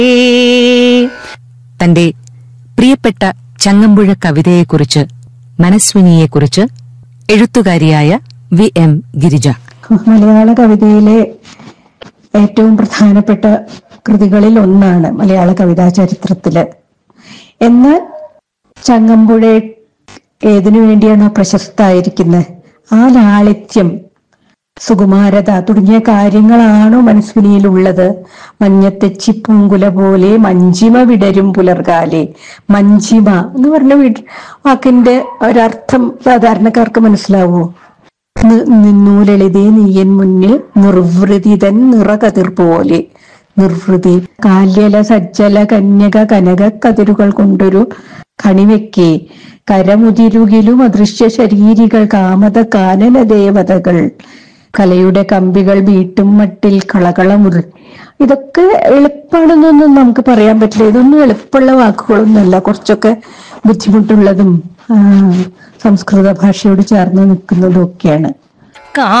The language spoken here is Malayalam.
തന്റെ പ്രിയപ്പെട്ട ചങ്ങമ്പുഴ കവിതയെക്കുറിച്ച് മനസ്വിനിയെക്കുറിച്ച് എഴുത്തുകാരിയായ വി എം ഗിരിജ മലയാള കവിതയിലെ ഏറ്റവും പ്രധാനപ്പെട്ട കൃതികളിൽ ഒന്നാണ് മലയാള കവിതാ ചരിത്രത്തില് എന്നാൽ ചങ്ങമ്പുഴ ഏതിനു വേണ്ടിയാണ് പ്രശസ്തമായിരിക്കുന്നത് ആ ലാളിത്യം സുകുമാരത തുടങ്ങിയ കാര്യങ്ങളാണോ മനസ്വിനിയിലുള്ളത് മഞ്ഞത്തെച്ചി പൂങ്കുല പോലെ മഞ്ചിമ വിടരും പുലർകാലെ മഞ്ചിമ എന്ന് പറഞ്ഞ വീട് വാക്കിന്റെ ഒരർത്ഥം സാധാരണക്കാർക്ക് മനസ്സിലാവോ നി- നിന്നു ലളിതേ നീയൻ മുന്നിൽ നിർവൃതി തൻ നിറകതിർ പോലെ നിർവൃതി കാല്യല സജ്ജല കന്യക കനക കതിരുകൾ കൊണ്ടൊരു കണിവെക്കേ കരമുതിരുകിലും അദൃശ്യ ശരീരികൾ കാമത കാനന ദേവതകൾ കലയുടെ കമ്പികൾ വീട്ടും മട്ടിൽ കളകളമുറി ഇതൊക്കെ എളുപ്പമാണെന്നൊന്നും നമുക്ക് പറയാൻ പറ്റില്ല ഇതൊന്നും എളുപ്പമുള്ള വാക്കുകളൊന്നുമല്ല കുറച്ചൊക്കെ ബുദ്ധിമുട്ടുള്ളതും ആ, സംസ്കൃത ഭാഷയോട് ചേർന്ന് നിൽക്കുന്നതും ഒക്കെയാണ് കാ